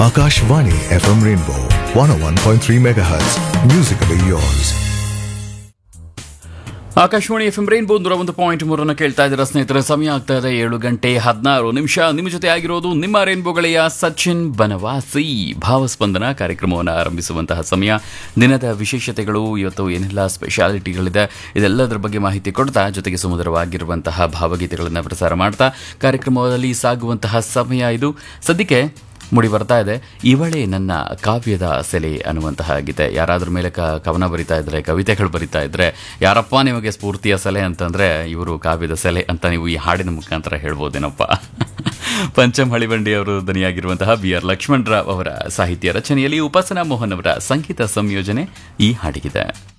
Akashvani FM Rainbow 101.3 MHz. Musically yours. Akashvani F M Rainbow ನೂರ ಒಂದು point ಮೂರನ್ನು ಕೇಳ್ತಾ ಇದ್ದೀರಾ ಸ್ನೇಹಿತರೆ ಸಮಯ ಆಗ್ತಾ ಇದೆ ಏಳು ಗಂಟೆ ಹದಿನಾರು ನಿಮಿಷ ನಿಮ್ಮ ಜೊತೆ ಆಗಿರೋದು ನಿಮ್ಮ ರೈನ್ಬೋ ಗೆಳೆಯ ಸಚಿನ್ ಬನವಾಸಿ ಭಾವಸ್ಪಂದನ ಕಾರ್ಯಕ್ರಮವನ್ನು ಆರಂಭಿಸುವಂತಹ ಸಮಯ ದಿನದ ವಿಶೇಷತೆಗಳು ಇವತ್ತು ಏನೆಲ್ಲ ಸ್ಪೆಷಾಲಿಟಿಗಳಿದೆ ಇದೆಲ್ಲದರ ಬಗ್ಗೆ ಮಾಹಿತಿ ಕೊಡ್ತಾ ಜೊತೆಗೆ ಸುಮಧುರವಾಗಿರುವಂತಹ ಭಾವಗೀತೆಗಳನ್ನು ಪ್ರಸಾರ ಮಾಡ್ತಾ ಕಾರ್ಯಕ್ರಮದಲ್ಲಿ ಸಾಗುವಂತಹ ಸಮಯ ಇದು ಸದ್ಯಕ್ಕೆ ಮುಡಿ ಬರ್ತಾ ಇದೆ ಇವಳೇ ನನ್ನ ಕಾವ್ಯದ ಸೆಲೆ ಅನ್ನುವಂತಹ ಗೀತೆ ಯಾರಾದ್ರ ಮೇಲೆ ಕ ಕವನ ಬರಿತಾ ಇದ್ರೆ ಕವಿತೆಗಳು ಬರಿತಾ ಇದ್ರೆ ಯಾರಪ್ಪ ನಿಮಗೆ ಸ್ಫೂರ್ತಿಯ ಸೆಲೆ ಅಂತಂದ್ರೆ ಇವರು ಕಾವ್ಯದ ಸೆಲೆ ಅಂತ ನೀವು ಈ ಹಾಡಿನ ಮುಖಾಂತರ ಹೇಳ್ಬೋದೇನಪ್ಪ ಪಂಚಮ್ ಹಳಿಬಂಡಿ ಅವರು ದನಿಯಾಗಿರುವಂತಹ ಬಿ ಆರ್ ಲಕ್ಷ್ಮಣ್ ರಾವ್ ಅವರ ಸಾಹಿತ್ಯ ರಚನೆಯಲ್ಲಿ ಉಪಾಸನಾ ಮೋಹನ್ ಅವರ ಸಂಗೀತ ಸಂಯೋಜನೆ ಈ ಹಾಡಿಗಿದೆ